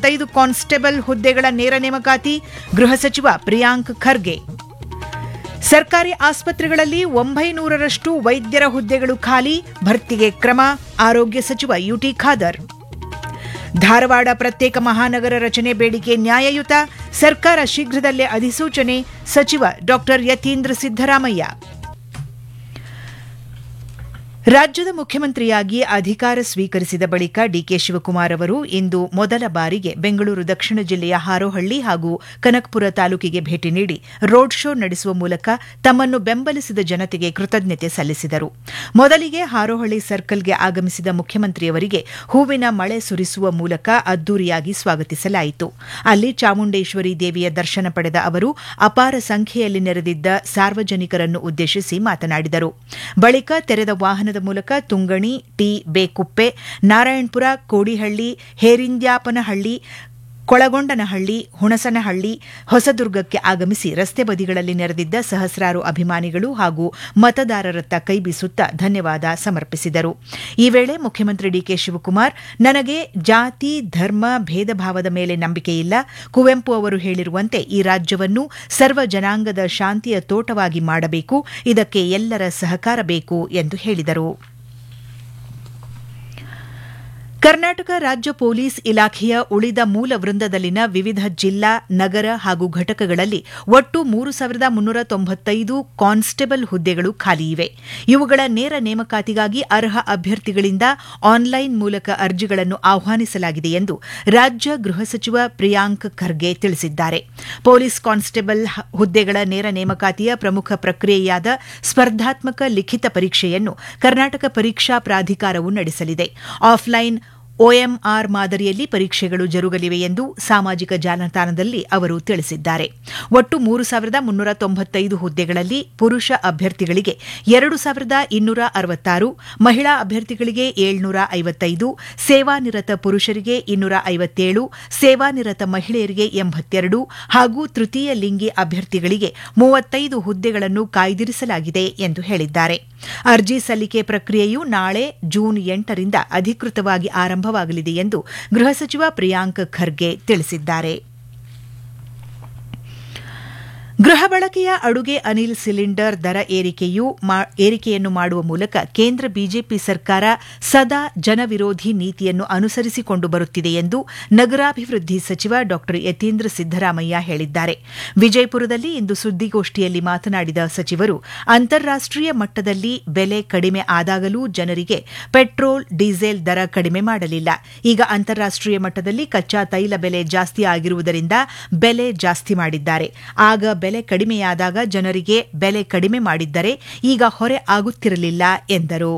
ತೊಂಬತ್ತೈದು ಕಾನ್ಸ್ಟೇಬಲ್ ಹುದ್ದೆಗಳ ನೇರ ನೇಮಕಾತಿ ಗೃಹ ಸಚಿವ ಪ್ರಿಯಾಂಕ್ ಖರ್ಗೆ ಸರ್ಕಾರಿ ಆಸ್ಪತ್ರೆಗಳಲ್ಲಿ ಒಂಬೈನೂರರಷ್ಟು ವೈದ್ಯರ ಹುದ್ದೆಗಳು ಖಾಲಿ ಭರ್ತಿಗೆ ಕ್ರಮ ಆರೋಗ್ಯ ಸಚಿವ ಯುಟಿ ಖಾದರ್ ಧಾರವಾಡ ಪ್ರತ್ಯೇಕ ಮಹಾನಗರ ರಚನೆ ಬೇಡಿಕೆ ನ್ಯಾಯಯುತ ಸರ್ಕಾರ ಶೀಘ್ರದಲ್ಲೇ ಅಧಿಸೂಚನೆ ಸಚಿವ ಡಾ ಯತೀಂದ್ರ ಸಿದ್ದರಾಮಯ್ಯ ರಾಜ್ಯದ ಮುಖ್ಯಮಂತ್ರಿಯಾಗಿ ಅಧಿಕಾರ ಸ್ವೀಕರಿಸಿದ ಬಳಿಕ ಡಿಕೆ ಶಿವಕುಮಾರ್ ಅವರು ಇಂದು ಮೊದಲ ಬಾರಿಗೆ ಬೆಂಗಳೂರು ದಕ್ಷಿಣ ಜಿಲ್ಲೆಯ ಹಾರೋಹಳ್ಳಿ ಹಾಗೂ ಕನಕಪುರ ತಾಲೂಕಿಗೆ ಭೇಟಿ ನೀಡಿ ರೋಡ್ ಶೋ ನಡೆಸುವ ಮೂಲಕ ತಮ್ಮನ್ನು ಬೆಂಬಲಿಸಿದ ಜನತೆಗೆ ಕೃತಜ್ಞತೆ ಸಲ್ಲಿಸಿದರು ಮೊದಲಿಗೆ ಹಾರೋಹಳ್ಳಿ ಸರ್ಕಲ್ಗೆ ಆಗಮಿಸಿದ ಮುಖ್ಯಮಂತ್ರಿಯವರಿಗೆ ಹೂವಿನ ಮಳೆ ಸುರಿಸುವ ಮೂಲಕ ಅದ್ದೂರಿಯಾಗಿ ಸ್ವಾಗತಿಸಲಾಯಿತು ಅಲ್ಲಿ ಚಾಮುಂಡೇಶ್ವರಿ ದೇವಿಯ ದರ್ಶನ ಪಡೆದ ಅವರು ಅಪಾರ ಸಂಖ್ಯೆಯಲ್ಲಿ ನೆರೆದಿದ್ದ ಸಾರ್ವಜನಿಕರನ್ನು ಉದ್ದೇಶಿಸಿ ಮಾತನಾಡಿದರು ಬಳಿಕ ತೆರೆದ ವಾಹನದ ಮೂಲಕ ತುಂಗಣಿ ಟಿ ಬೇಕುಪ್ಪೆ ನಾರಾಯಣಪುರ ಕೋಡಿಹಳ್ಳಿ ಹೇರಿಂದ್ಯಾಪನಹಳ್ಳಿ ಕೊಳಗೊಂಡನಹಳ್ಳಿ ಹುಣಸನಹಳ್ಳಿ ಹೊಸದುರ್ಗಕ್ಕೆ ಆಗಮಿಸಿ ರಸ್ತೆ ಬದಿಗಳಲ್ಲಿ ನೆರೆದಿದ್ದ ಸಹಸ್ರಾರು ಅಭಿಮಾನಿಗಳು ಹಾಗೂ ಮತದಾರರತ್ತ ಕೈಬೀಸುತ್ತಾ ಧನ್ಯವಾದ ಸಮರ್ಪಿಸಿದರು ಈ ವೇಳೆ ಮುಖ್ಯಮಂತ್ರಿ ಡಿಕೆ ಶಿವಕುಮಾರ್ ನನಗೆ ಜಾತಿ ಧರ್ಮ ಭೇದ ಭಾವದ ಮೇಲೆ ನಂಬಿಕೆಯಿಲ್ಲ ಕುವೆಂಪು ಅವರು ಹೇಳಿರುವಂತೆ ಈ ರಾಜ್ಯವನ್ನು ಸರ್ವ ಜನಾಂಗದ ಶಾಂತಿಯ ತೋಟವಾಗಿ ಮಾಡಬೇಕು ಇದಕ್ಕೆ ಎಲ್ಲರ ಸಹಕಾರ ಬೇಕು ಎಂದು ಹೇಳಿದರು ಕರ್ನಾಟಕ ರಾಜ್ಯ ಪೊಲೀಸ್ ಇಲಾಖೆಯ ಉಳಿದ ಮೂಲ ವೃಂದದಲ್ಲಿನ ವಿವಿಧ ಜಿಲ್ಲಾ ನಗರ ಹಾಗೂ ಘಟಕಗಳಲ್ಲಿ ಒಟ್ಟು ಮೂರು ಸಾವಿರದ ಮುನ್ನೂರ ತೊಂಬತ್ತೈದು ಕಾನ್ಸ್ಟೇಬಲ್ ಹುದ್ದೆಗಳು ಖಾಲಿ ಇವೆ ಇವುಗಳ ನೇರ ನೇಮಕಾತಿಗಾಗಿ ಅರ್ಹ ಅಭ್ಯರ್ಥಿಗಳಿಂದ ಆನ್ಲೈನ್ ಮೂಲಕ ಅರ್ಜಿಗಳನ್ನು ಆಹ್ವಾನಿಸಲಾಗಿದೆ ಎಂದು ರಾಜ್ಯ ಗೃಹ ಸಚಿವ ಪ್ರಿಯಾಂಕ್ ಖರ್ಗೆ ತಿಳಿಸಿದ್ದಾರೆ ಪೊಲೀಸ್ ಕಾನ್ಸ್ಟೇಬಲ್ ಹುದ್ದೆಗಳ ನೇರ ನೇಮಕಾತಿಯ ಪ್ರಮುಖ ಪ್ರಕ್ರಿಯೆಯಾದ ಸ್ಪರ್ಧಾತ್ಮಕ ಲಿಖಿತ ಪರೀಕ್ಷೆಯನ್ನು ಕರ್ನಾಟಕ ಪರೀಕ್ಷಾ ಪ್ರಾಧಿಕಾರವು ನಡೆಸಲಿದೆ ಆಫ್ಲೈನ್ ಒಎಂಆರ್ ಮಾದರಿಯಲ್ಲಿ ಪರೀಕ್ಷೆಗಳು ಜರುಗಲಿವೆ ಎಂದು ಸಾಮಾಜಿಕ ಜಾಲತಾಣದಲ್ಲಿ ಅವರು ತಿಳಿಸಿದ್ದಾರೆ ಒಟ್ಟು ಮೂರು ಸಾವಿರದ ಮುನ್ನೂರ ತೊಂಬತ್ತೈದು ಹುದ್ದೆಗಳಲ್ಲಿ ಪುರುಷ ಅಭ್ಯರ್ಥಿಗಳಿಗೆ ಎರಡು ಸಾವಿರದ ಇನ್ನೂರ ಅರವತ್ತಾರು ಮಹಿಳಾ ಅಭ್ಯರ್ಥಿಗಳಿಗೆ ಏಳ್ನೂರ ಐವತ್ತೈದು ಸೇವಾನಿರತ ಪುರುಷರಿಗೆ ಇನ್ನೂರ ಐವತ್ತೇಳು ಸೇವಾನಿರತ ಮಹಿಳೆಯರಿಗೆ ಎಂಬತ್ತೆರಡು ಹಾಗೂ ತೃತೀಯ ಲಿಂಗಿ ಅಭ್ಯರ್ಥಿಗಳಿಗೆ ಮೂವತ್ತೈದು ಹುದ್ದೆಗಳನ್ನು ಕಾಯ್ದಿರಿಸಲಾಗಿದೆ ಎಂದು ಹೇಳಿದ್ದಾರೆ ಅರ್ಜಿ ಸಲ್ಲಿಕೆ ಪ್ರಕ್ರಿಯೆಯು ನಾಳೆ ಜೂನ್ ಎಂಟರಿಂದ ಅಧಿಕೃತವಾಗಿ ಆರಂಭವಾಗಲಿದೆ ಎಂದು ಗೃಹ ಸಚಿವ ಪ್ರಿಯಾಂಕ್ ಖರ್ಗೆ ತಿಳಿಸಿದ್ದಾರೆ ಗೃಹ ಬಳಕೆಯ ಅಡುಗೆ ಅನಿಲ್ ಸಿಲಿಂಡರ್ ದರ ಏರಿಕೆಯು ಏರಿಕೆಯನ್ನು ಮಾಡುವ ಮೂಲಕ ಕೇಂದ್ರ ಬಿಜೆಪಿ ಸರ್ಕಾರ ಸದಾ ಜನವಿರೋಧಿ ನೀತಿಯನ್ನು ಅನುಸರಿಸಿಕೊಂಡು ಬರುತ್ತಿದೆ ಎಂದು ನಗರಾಭಿವೃದ್ಧಿ ಸಚಿವ ಡಾ ಯತೀಂದ್ರ ಸಿದ್ದರಾಮಯ್ಯ ಹೇಳಿದ್ದಾರೆ ವಿಜಯಪುರದಲ್ಲಿ ಇಂದು ಸುದ್ದಿಗೋಷ್ಠಿಯಲ್ಲಿ ಮಾತನಾಡಿದ ಸಚಿವರು ಅಂತಾರಾಷ್ಟೀಯ ಮಟ್ಟದಲ್ಲಿ ಬೆಲೆ ಕಡಿಮೆ ಆದಾಗಲೂ ಜನರಿಗೆ ಪೆಟ್ರೋಲ್ ಡೀಸೆಲ್ ದರ ಕಡಿಮೆ ಮಾಡಲಿಲ್ಲ ಈಗ ಅಂತಾರಾಷ್ಟೀಯ ಮಟ್ಟದಲ್ಲಿ ಕಚ್ಚಾ ತೈಲ ಬೆಲೆ ಜಾಸ್ತಿ ಆಗಿರುವುದರಿಂದ ಬೆಲೆ ಜಾಸ್ತಿ ಮಾಡಿದ್ದಾರೆ ಆಗ ಬೆಲೆ ಕಡಿಮೆಯಾದಾಗ ಜನರಿಗೆ ಬೆಲೆ ಕಡಿಮೆ ಮಾಡಿದ್ದರೆ ಈಗ ಹೊರೆ ಆಗುತ್ತಿರಲಿಲ್ಲ ಎಂದರು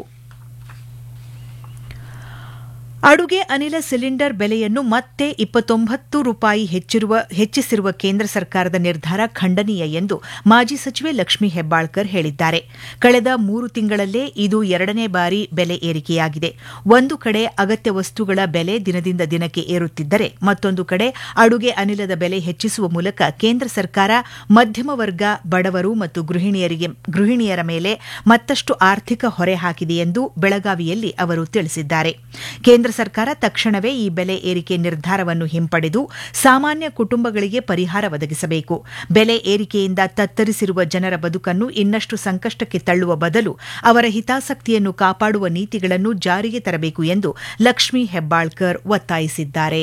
ಅಡುಗೆ ಅನಿಲ ಸಿಲಿಂಡರ್ ಬೆಲೆಯನ್ನು ಮತ್ತೆ ಇಪ್ಪತ್ತೊಂಬತ್ತು ರೂಪಾಯಿ ಹೆಚ್ಚಿಸಿರುವ ಕೇಂದ್ರ ಸರ್ಕಾರದ ನಿರ್ಧಾರ ಖಂಡನೀಯ ಎಂದು ಮಾಜಿ ಸಚಿವೆ ಲಕ್ಷ್ಮೀ ಹೆಬ್ಬಾಳ್ಕರ್ ಹೇಳಿದ್ದಾರೆ ಕಳೆದ ಮೂರು ತಿಂಗಳಲ್ಲೇ ಇದು ಎರಡನೇ ಬಾರಿ ಬೆಲೆ ಏರಿಕೆಯಾಗಿದೆ ಒಂದು ಕಡೆ ಅಗತ್ಯ ವಸ್ತುಗಳ ಬೆಲೆ ದಿನದಿಂದ ದಿನಕ್ಕೆ ಏರುತ್ತಿದ್ದರೆ ಮತ್ತೊಂದು ಕಡೆ ಅಡುಗೆ ಅನಿಲದ ಬೆಲೆ ಹೆಚ್ಚಿಸುವ ಮೂಲಕ ಕೇಂದ್ರ ಸರ್ಕಾರ ಮಧ್ಯಮ ವರ್ಗ ಬಡವರು ಮತ್ತು ಗೃಹಿಣಿಯರಿಗೆ ಗೃಹಿಣಿಯರ ಮೇಲೆ ಮತ್ತಷ್ಟು ಆರ್ಥಿಕ ಹೊರೆ ಹಾಕಿದೆ ಎಂದು ಬೆಳಗಾವಿಯಲ್ಲಿ ಅವರು ತಿಳಿಸಿದ್ದಾರೆ ಕೇಂದ್ರ ಸರ್ಕಾರ ತಕ್ಷಣವೇ ಈ ಬೆಲೆ ಏರಿಕೆ ನಿರ್ಧಾರವನ್ನು ಹಿಂಪಡೆದು ಸಾಮಾನ್ಯ ಕುಟುಂಬಗಳಿಗೆ ಪರಿಹಾರ ಒದಗಿಸಬೇಕು ಬೆಲೆ ಏರಿಕೆಯಿಂದ ತತ್ತರಿಸಿರುವ ಜನರ ಬದುಕನ್ನು ಇನ್ನಷ್ಟು ಸಂಕಷ್ಟಕ್ಕೆ ತಳ್ಳುವ ಬದಲು ಅವರ ಹಿತಾಸಕ್ತಿಯನ್ನು ಕಾಪಾಡುವ ನೀತಿಗಳನ್ನು ಜಾರಿಗೆ ತರಬೇಕು ಎಂದು ಲಕ್ಷ್ಮೀ ಹೆಬ್ಬಾಳ್ಕರ್ ಒತ್ತಾಯಿಸಿದ್ದಾರೆ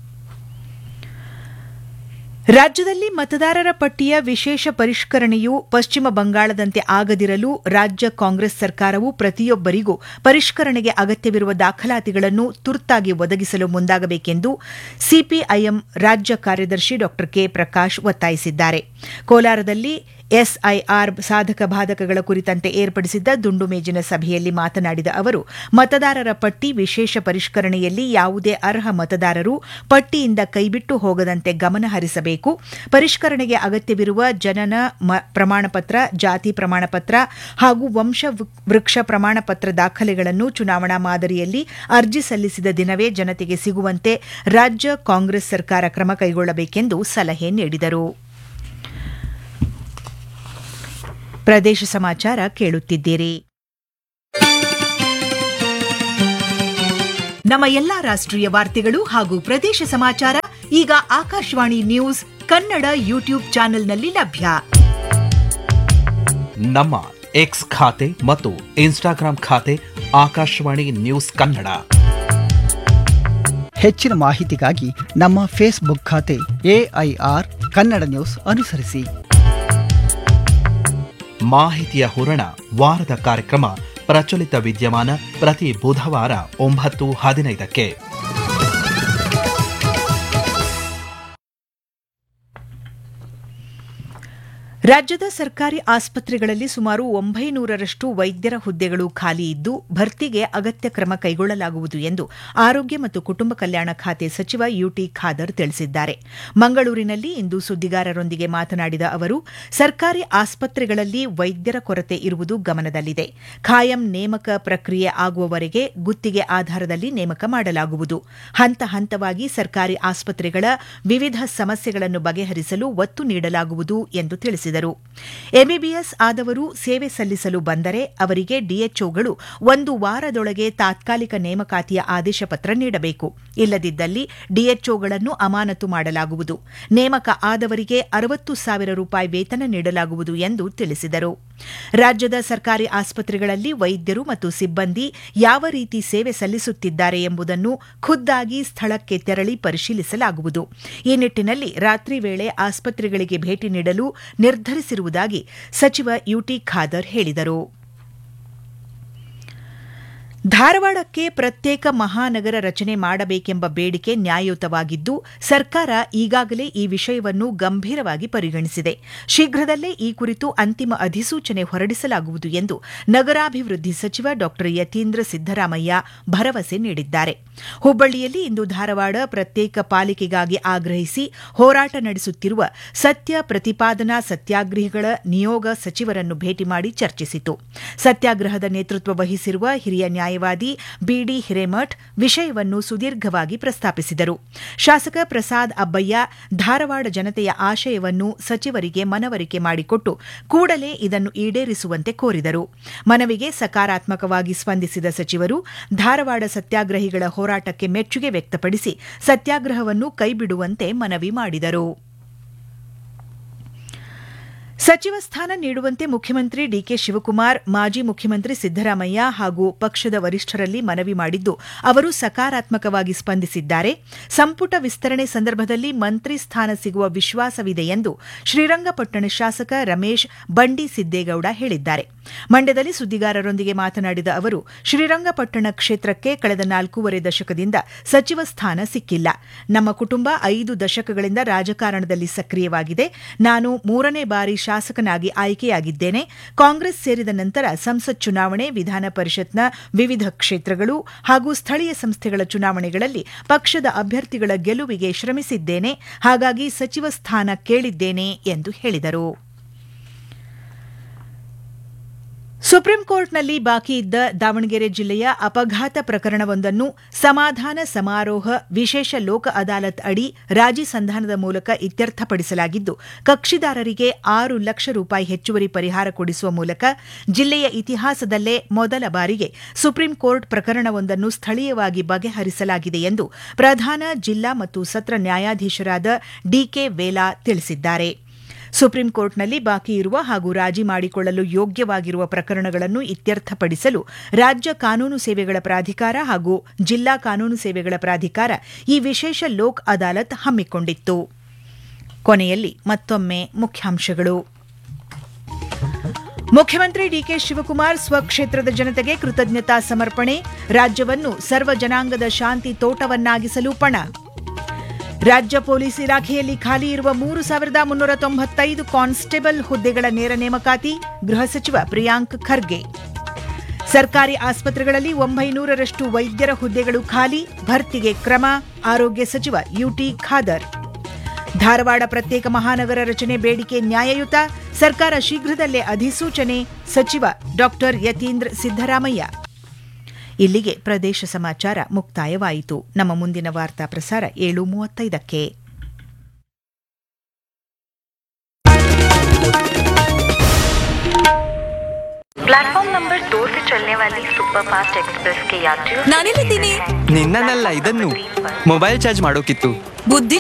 ರಾಜ್ಯದಲ್ಲಿ ಮತದಾರರ ಪಟ್ಟಿಯ ವಿಶೇಷ ಪರಿಷ್ಕರಣೆಯು ಪಶ್ಚಿಮ ಬಂಗಾಳದಂತೆ ಆಗದಿರಲು ರಾಜ್ಯ ಕಾಂಗ್ರೆಸ್ ಸರ್ಕಾರವು ಪ್ರತಿಯೊಬ್ಬರಿಗೂ ಪರಿಷ್ಕರಣೆಗೆ ಅಗತ್ಯವಿರುವ ದಾಖಲಾತಿಗಳನ್ನು ತುರ್ತಾಗಿ ಒದಗಿಸಲು ಮುಂದಾಗಬೇಕೆಂದು ಸಿಪಿಐಎಂ ರಾಜ್ಯ ಕಾರ್ಯದರ್ಶಿ ಡಾ ಕೆ ಪ್ರಕಾಶ್ ಒತ್ತಾಯಿಸಿದ್ದಾರೆ ಕೋಲಾರದಲ್ಲಿ ಎಸ್ಐಆರ್ ಸಾಧಕ ಬಾಧಕಗಳ ಕುರಿತಂತೆ ಏರ್ಪಡಿಸಿದ್ದ ದುಂಡು ಮೇಜಿನ ಸಭೆಯಲ್ಲಿ ಮಾತನಾಡಿದ ಅವರು ಮತದಾರರ ಪಟ್ಟಿ ವಿಶೇಷ ಪರಿಷ್ಕರಣೆಯಲ್ಲಿ ಯಾವುದೇ ಅರ್ಹ ಮತದಾರರು ಪಟ್ಟಿಯಿಂದ ಕೈಬಿಟ್ಟು ಹೋಗದಂತೆ ಗಮನ ಹರಿಸಬೇಕು ಪರಿಷ್ಕರಣೆಗೆ ಅಗತ್ಯವಿರುವ ಜನನ ಪ್ರಮಾಣಪತ್ರ ಜಾತಿ ಪ್ರಮಾಣಪತ್ರ ಹಾಗೂ ವಂಶ ವೃಕ್ಷ ಪ್ರಮಾಣಪತ್ರ ದಾಖಲೆಗಳನ್ನು ಚುನಾವಣಾ ಮಾದರಿಯಲ್ಲಿ ಅರ್ಜಿ ಸಲ್ಲಿಸಿದ ದಿನವೇ ಜನತೆಗೆ ಸಿಗುವಂತೆ ರಾಜ್ಯ ಕಾಂಗ್ರೆಸ್ ಸರ್ಕಾರ ಕ್ರಮ ಕೈಗೊಳ್ಳಬೇಕೆಂದು ಸಲಹೆ ನೀಡಿದರು ಪ್ರದೇಶ ಸಮಾಚಾರ ಕೇಳುತ್ತಿದ್ದೀರಿ ನಮ್ಮ ಎಲ್ಲಾ ರಾಷ್ಟ್ರೀಯ ವಾರ್ತೆಗಳು ಹಾಗೂ ಪ್ರದೇಶ ಸಮಾಚಾರ ಈಗ ಆಕಾಶವಾಣಿ ನ್ಯೂಸ್ ಕನ್ನಡ ಯೂಟ್ಯೂಬ್ ಚಾನೆಲ್ನಲ್ಲಿ ಲಭ್ಯ ನಮ್ಮ ಎಕ್ಸ್ ಖಾತೆ ಮತ್ತು ಇನ್ಸ್ಟಾಗ್ರಾಂ ಖಾತೆ ಆಕಾಶವಾಣಿ ನ್ಯೂಸ್ ಕನ್ನಡ ಹೆಚ್ಚಿನ ಮಾಹಿತಿಗಾಗಿ ನಮ್ಮ ಫೇಸ್ಬುಕ್ ಖಾತೆ ಎಐಆರ್ ಕನ್ನಡ ನ್ಯೂಸ್ ಅನುಸರಿಸಿ ಮಾಹಿತಿಯ ಹೂರಣ ವಾರದ ಕಾರ್ಯಕ್ರಮ ಪ್ರಚಲಿತ ವಿದ್ಯಮಾನ ಪ್ರತಿ ಬುಧವಾರ ಒಂಬತ್ತು ಹದಿನೈದಕ್ಕೆ ರಾಜ್ಯದ ಸರ್ಕಾರಿ ಆಸ್ಪತ್ರೆಗಳಲ್ಲಿ ಸುಮಾರು ಒಂಬೈನೂರರಷ್ಟು ವೈದ್ಯರ ಹುದ್ದೆಗಳು ಖಾಲಿ ಇದ್ದು ಭರ್ತಿಗೆ ಅಗತ್ಯ ಕ್ರಮ ಕೈಗೊಳ್ಳಲಾಗುವುದು ಎಂದು ಆರೋಗ್ಯ ಮತ್ತು ಕುಟುಂಬ ಕಲ್ಯಾಣ ಖಾತೆ ಸಚಿವ ಯುಟಿ ಖಾದರ್ ತಿಳಿಸಿದ್ದಾರೆ ಮಂಗಳೂರಿನಲ್ಲಿ ಇಂದು ಸುದ್ದಿಗಾರರೊಂದಿಗೆ ಮಾತನಾಡಿದ ಅವರು ಸರ್ಕಾರಿ ಆಸ್ಪತ್ರೆಗಳಲ್ಲಿ ವೈದ್ಯರ ಕೊರತೆ ಇರುವುದು ಗಮನದಲ್ಲಿದೆ ಖಾಯಂ ನೇಮಕ ಪ್ರಕ್ರಿಯೆ ಆಗುವವರೆಗೆ ಗುತ್ತಿಗೆ ಆಧಾರದಲ್ಲಿ ನೇಮಕ ಮಾಡಲಾಗುವುದು ಹಂತ ಹಂತವಾಗಿ ಸರ್ಕಾರಿ ಆಸ್ಪತ್ರೆಗಳ ವಿವಿಧ ಸಮಸ್ಯೆಗಳನ್ನು ಬಗೆಹರಿಸಲು ಒತ್ತು ನೀಡಲಾಗುವುದು ಎಂದು ತಿಳಿಸಿದರು ಎಂಬಿಬಿಎಸ್ ಆದವರು ಸೇವೆ ಸಲ್ಲಿಸಲು ಬಂದರೆ ಅವರಿಗೆ ಡಿಎಚ್ಒಗಳು ಒಂದು ವಾರದೊಳಗೆ ತಾತ್ಕಾಲಿಕ ನೇಮಕಾತಿಯ ಆದೇಶ ಪತ್ರ ನೀಡಬೇಕು ಇಲ್ಲದಿದ್ದಲ್ಲಿ ಡಿಎಚ್ಒಗಳನ್ನು ಅಮಾನತು ಮಾಡಲಾಗುವುದು ನೇಮಕ ಆದವರಿಗೆ ಅರವತ್ತು ಸಾವಿರ ರೂಪಾಯಿ ವೇತನ ನೀಡಲಾಗುವುದು ಎಂದು ತಿಳಿಸಿದರು ರಾಜ್ಯದ ಸರ್ಕಾರಿ ಆಸ್ಪತ್ರೆಗಳಲ್ಲಿ ವೈದ್ಯರು ಮತ್ತು ಸಿಬ್ಬಂದಿ ಯಾವ ರೀತಿ ಸೇವೆ ಸಲ್ಲಿಸುತ್ತಿದ್ದಾರೆ ಎಂಬುದನ್ನು ಖುದ್ದಾಗಿ ಸ್ಥಳಕ್ಕೆ ತೆರಳಿ ಪರಿಶೀಲಿಸಲಾಗುವುದು ಈ ನಿಟ್ಟಿನಲ್ಲಿ ರಾತ್ರಿ ವೇಳೆ ಆಸ್ಪತ್ರೆಗಳಿಗೆ ಭೇಟಿ ನೀಡಲು ನಿರ್ಧರಿಸಿರುವುದಾಗಿ ಸಚಿವ ಯುಟಿ ಖಾದರ್ ಹೇಳಿದರು ಧಾರವಾಡಕ್ಕೆ ಪ್ರತ್ಯೇಕ ಮಹಾನಗರ ರಚನೆ ಮಾಡಬೇಕೆಂಬ ಬೇಡಿಕೆ ನ್ಯಾಯಯುತವಾಗಿದ್ದು ಸರ್ಕಾರ ಈಗಾಗಲೇ ಈ ವಿಷಯವನ್ನು ಗಂಭೀರವಾಗಿ ಪರಿಗಣಿಸಿದೆ ಶೀಘ್ರದಲ್ಲೇ ಈ ಕುರಿತು ಅಂತಿಮ ಅಧಿಸೂಚನೆ ಹೊರಡಿಸಲಾಗುವುದು ಎಂದು ನಗರಾಭಿವೃದ್ಧಿ ಸಚಿವ ಡಾ ಯತೀಂದ್ರ ಸಿದ್ದರಾಮಯ್ಯ ಭರವಸೆ ನೀಡಿದ್ದಾರೆ ಹುಬ್ಬಳ್ಳಿಯಲ್ಲಿ ಇಂದು ಧಾರವಾಡ ಪ್ರತ್ಯೇಕ ಪಾಲಿಕೆಗಾಗಿ ಆಗ್ರಹಿಸಿ ಹೋರಾಟ ನಡೆಸುತ್ತಿರುವ ಸತ್ಯ ಪ್ರತಿಪಾದನಾ ಸತ್ಯಾಗ್ರಹಿಗಳ ನಿಯೋಗ ಸಚಿವರನ್ನು ಭೇಟಿ ಮಾಡಿ ಚರ್ಚಿಸಿತು ಸತ್ಯಾಗ್ರಹದ ನೇತೃತ್ವ ವಹಿಸಿರುವ ಹಿರಿಯ ನ್ಯಾಯವಾದಿ ಬಿಡಿ ಹಿರೇಮಠ್ ವಿಷಯವನ್ನು ಸುದೀರ್ಘವಾಗಿ ಪ್ರಸ್ತಾಪಿಸಿದರು ಶಾಸಕ ಪ್ರಸಾದ್ ಅಬ್ಬಯ್ಯ ಧಾರವಾಡ ಜನತೆಯ ಆಶಯವನ್ನು ಸಚಿವರಿಗೆ ಮನವರಿಕೆ ಮಾಡಿಕೊಟ್ಟು ಕೂಡಲೇ ಇದನ್ನು ಈಡೇರಿಸುವಂತೆ ಕೋರಿದರು ಮನವಿಗೆ ಸಕಾರಾತ್ಮಕವಾಗಿ ಸ್ಪಂದಿಸಿದ ಸಚಿವರು ಧಾರವಾಡ ಸತ್ಯಾಗ್ರಹಿಗಳ ಹೋರಾಟಕ್ಕೆ ಮೆಚ್ಚುಗೆ ವ್ಯಕ್ತಪಡಿಸಿ ಸತ್ಯಾಗ್ರಹವನ್ನು ಕೈಬಿಡುವಂತೆ ಮನವಿ ಮಾಡಿದರು ಸಚಿವ ಸ್ಥಾನ ನೀಡುವಂತೆ ಮುಖ್ಯಮಂತ್ರಿ ಡಿಕೆ ಶಿವಕುಮಾರ್ ಮಾಜಿ ಮುಖ್ಯಮಂತ್ರಿ ಸಿದ್ದರಾಮಯ್ಯ ಹಾಗೂ ಪಕ್ಷದ ವರಿಷ್ಠರಲ್ಲಿ ಮನವಿ ಮಾಡಿದ್ದು ಅವರು ಸಕಾರಾತ್ಮಕವಾಗಿ ಸ್ಪಂದಿಸಿದ್ದಾರೆ ಸಂಪುಟ ವಿಸ್ತರಣೆ ಸಂದರ್ಭದಲ್ಲಿ ಮಂತ್ರಿ ಸ್ಥಾನ ಸಿಗುವ ವಿಶ್ವಾಸವಿದೆ ಎಂದು ಶ್ರೀರಂಗಪಟ್ಟಣ ಶಾಸಕ ರಮೇಶ್ ಬಂಡಿ ಸಿದ್ದೇಗೌಡ ಹೇಳಿದ್ದಾರೆ ಮಂಡ್ಯದಲ್ಲಿ ಸುದ್ದಿಗಾರರೊಂದಿಗೆ ಮಾತನಾಡಿದ ಅವರು ಶ್ರೀರಂಗಪಟ್ಟಣ ಕ್ಷೇತ್ರಕ್ಕೆ ಕಳೆದ ನಾಲ್ಕೂವರೆ ದಶಕದಿಂದ ಸಚಿವ ಸ್ಥಾನ ಸಿಕ್ಕಿಲ್ಲ ನಮ್ಮ ಕುಟುಂಬ ಐದು ದಶಕಗಳಿಂದ ರಾಜಕಾರಣದಲ್ಲಿ ಸಕ್ರಿಯವಾಗಿದೆ ನಾನು ಮೂರನೇ ಬಾರಿ ಶಾಸಕನಾಗಿ ಆಯ್ಕೆಯಾಗಿದ್ದೇನೆ ಕಾಂಗ್ರೆಸ್ ಸೇರಿದ ನಂತರ ಸಂಸತ್ ಚುನಾವಣೆ ವಿಧಾನ ಪರಿಷತ್ನ ವಿವಿಧ ಕ್ಷೇತ್ರಗಳು ಹಾಗೂ ಸ್ಥಳೀಯ ಸಂಸ್ಥೆಗಳ ಚುನಾವಣೆಗಳಲ್ಲಿ ಪಕ್ಷದ ಅಭ್ಯರ್ಥಿಗಳ ಗೆಲುವಿಗೆ ಶ್ರಮಿಸಿದ್ದೇನೆ ಹಾಗಾಗಿ ಸಚಿವ ಸ್ಥಾನ ಕೇಳಿದ್ದೇನೆ ಎಂದು ಹೇಳಿದರು ಸುಪ್ರೀಂ ಕೋರ್ಟ್ನಲ್ಲಿ ಬಾಕಿ ಇದ್ದ ದಾವಣಗೆರೆ ಜಿಲ್ಲೆಯ ಅಪಘಾತ ಪ್ರಕರಣವೊಂದನ್ನು ಸಮಾಧಾನ ಸಮಾರೋಹ ವಿಶೇಷ ಲೋಕ ಅದಾಲತ್ ಅಡಿ ರಾಜಿ ಸಂಧಾನದ ಮೂಲಕ ಇತ್ಯರ್ಥಪಡಿಸಲಾಗಿದ್ದು ಕಕ್ಷಿದಾರರಿಗೆ ಆರು ಲಕ್ಷ ರೂಪಾಯಿ ಹೆಚ್ಚುವರಿ ಪರಿಹಾರ ಕೊಡಿಸುವ ಮೂಲಕ ಜಿಲ್ಲೆಯ ಇತಿಹಾಸದಲ್ಲೇ ಮೊದಲ ಬಾರಿಗೆ ಸುಪ್ರೀಂ ಕೋರ್ಟ್ ಪ್ರಕರಣವೊಂದನ್ನು ಸ್ಥಳೀಯವಾಗಿ ಬಗೆಹರಿಸಲಾಗಿದೆ ಎಂದು ಪ್ರಧಾನ ಜಿಲ್ಲಾ ಮತ್ತು ಸತ್ರ ನ್ಯಾಯಾಧೀಶರಾದ ಡಿಕೆ ವೇಲಾ ತಿಳಿಸಿದ್ದಾರೆ ಸುಪ್ರೀಂ ಕೋರ್ಟ್ನಲ್ಲಿ ಬಾಕಿ ಇರುವ ಹಾಗೂ ರಾಜಿ ಮಾಡಿಕೊಳ್ಳಲು ಯೋಗ್ಯವಾಗಿರುವ ಪ್ರಕರಣಗಳನ್ನು ಇತ್ಯರ್ಥಪಡಿಸಲು ರಾಜ್ಯ ಕಾನೂನು ಸೇವೆಗಳ ಪ್ರಾಧಿಕಾರ ಹಾಗೂ ಜಿಲ್ಲಾ ಕಾನೂನು ಸೇವೆಗಳ ಪ್ರಾಧಿಕಾರ ಈ ವಿಶೇಷ ಲೋಕ್ ಅದಾಲತ್ ಹಮ್ಮಿಕೊಂಡಿತ್ತು ಕೊನೆಯಲ್ಲಿ ಮತ್ತೊಮ್ಮೆ ಮುಖ್ಯಾಂಶಗಳು ಮುಖ್ಯಮಂತ್ರಿ ಡಿಕೆ ಶಿವಕುಮಾರ್ ಸ್ವಕ್ಷೇತ್ರದ ಜನತೆಗೆ ಕೃತಜ್ಞತಾ ಸಮರ್ಪಣೆ ರಾಜ್ಯವನ್ನು ಸರ್ವ ಜನಾಂಗದ ಶಾಂತಿ ತೋಟವನ್ನಾಗಿಸಲು ಪಣ ರಾಜ್ಯ ಪೊಲೀಸ್ ಇಲಾಖೆಯಲ್ಲಿ ಖಾಲಿ ಇರುವ ಮೂರು ಸಾವಿರದ ಮುನ್ನೂರ ತೊಂಬತ್ತೈದು ಕಾನ್ಸ್ಟೇಬಲ್ ಹುದ್ದೆಗಳ ನೇರ ನೇಮಕಾತಿ ಗೃಹ ಸಚಿವ ಪ್ರಿಯಾಂಕ್ ಖರ್ಗೆ ಸರ್ಕಾರಿ ಆಸ್ಪತ್ರೆಗಳಲ್ಲಿ ಒಂಬೈನೂರರಷ್ಟು ವೈದ್ಯರ ಹುದ್ದೆಗಳು ಖಾಲಿ ಭರ್ತಿಗೆ ಕ್ರಮ ಆರೋಗ್ಯ ಸಚಿವ ಯುಟಿ ಖಾದರ್ ಧಾರವಾಡ ಪ್ರತ್ಯೇಕ ಮಹಾನಗರ ರಚನೆ ಬೇಡಿಕೆ ನ್ಯಾಯಯುತ ಸರ್ಕಾರ ಶೀಘ್ರದಲ್ಲೇ ಅಧಿಸೂಚನೆ ಸಚಿವ ಡಾ ಯತೀಂದ್ರ ಸಿದ್ದರಾಮಯ್ಯ ಇಲ್ಲಿಗೆ ಪ್ರದೇಶ ಸಮಾಚಾರ ಮುಕ್ತಾಯವಾಯಿತು ನಮ್ಮ ಮುಂದಿನ ವಾರ್ತಾ ಪ್ರಸಾರ ಏಳು ಮೂವತ್ತೈದಕ್ಕೆ प्लेटफॉर्म नंबर दो से चलने वाली सुपरफास्ट एक्सप्रेस के यात्रियों ನಾನಿಲ್ಲಿದ್ದೀನಿ ನಿನ್ನನ್ನಲ್ಲ ಇದನ್ನು ಮೊಬೈಲ್ ಚಾರ್ಜ್ ಮಾಡೋಕಿತ್ತು ಬುದ್ಧಿ